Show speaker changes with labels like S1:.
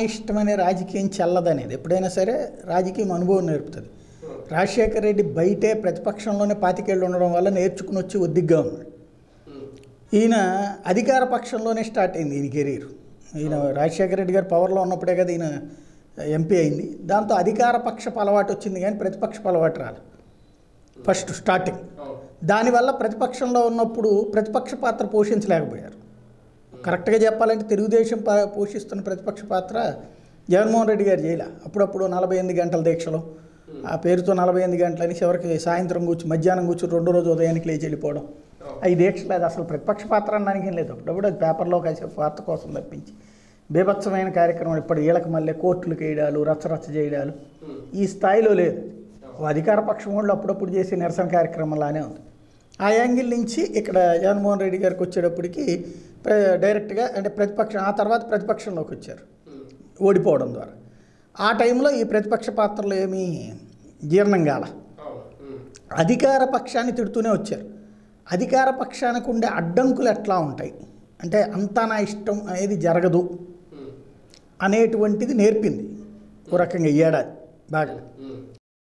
S1: ఇష్టం అనే రాజకీయం చెల్లదనేది ఎప్పుడైనా సరే రాజకీయం అనుభవం నేర్పుతుంది రాజశేఖర రెడ్డి బయటే ప్రతిపక్షంలోనే పాతికేళ్ళు ఉండడం వల్ల నేర్చుకుని వచ్చి ఒద్దిగ్గా ఉన్నాడు ఈయన అధికార పక్షంలోనే స్టార్ట్ అయింది ఈయన కెరీర్ ఈయన రాజశేఖర రెడ్డి గారు పవర్లో ఉన్నప్పుడే కదా ఈయన ఎంపీ అయింది దాంతో అధికార పక్షపు అలవాటు వచ్చింది కానీ ప్రతిపక్షపు అలవాటు రాలి ఫస్ట్ స్టార్టింగ్ దానివల్ల ప్రతిపక్షంలో ఉన్నప్పుడు ప్రతిపక్ష పాత్ర పోషించలేకపోయారు కరెక్ట్గా చెప్పాలంటే తెలుగుదేశం పా- పోషిస్తున్న ప్రతిపక్ష పాత్ర జగన్మోహన్ రెడ్డి గారు చేయలే అప్పుడప్పుడు నలభై ఎనిమిది గంటల దీక్షలు ఆ పేరుతో నలభై ఎనిమిది గంటలని చివరికి సాయంత్రం కూర్చు మధ్యాహ్నం కూర్చు రెండో రోజు ఉదయానికి లేచి వెళ్ళిపోవడం ఈ దీక్షలు అది అసలు ప్రతిపక్ష పాత్ర అనడానికి ఏం లేదు అప్పుడప్పుడు అది పేపర్లో కాసేపు వార్త కోసం తప్పించి బీభత్సమైన కార్యక్రమం ఇప్పుడు వీళ్ళకి మళ్ళీ కోర్టులకు వేయడాలు రచ్చరచ్చ చేయడాలు ఈ స్థాయిలో లేదు ఓ అధికార పక్షం వాళ్ళు అప్పుడప్పుడు చేసే నిరసన కార్యక్రమంలానే ఉంది ఆ యాంగిల్ నుంచి ఇక్కడ జగన్మోహన్ రెడ్డి గారికి వచ్చేటప్పటికి ప్ర- డైరెక్ట్గా అంటే ప్రతిపక్షం ఆ తర్వాత ప్రతిపక్షంలోకి వచ్చారు ఓడిపోవడం ద్వారా ఆ టైంలో ఈ ప్రతిపక్ష పాత్రలు ఏమీ జీర్ణం కాల అధికార పక్షాన్ని తిడుతూనే వచ్చారు అధికార పక్షానికి ఉండే అడ్డంకులు ఎట్లా ఉంటాయి అంటే అంతా నా ఇష్టం అనేది జరగదు అనేటువంటిది నేర్పింది ఓ రకంగా ఈ ఏడాది బాగా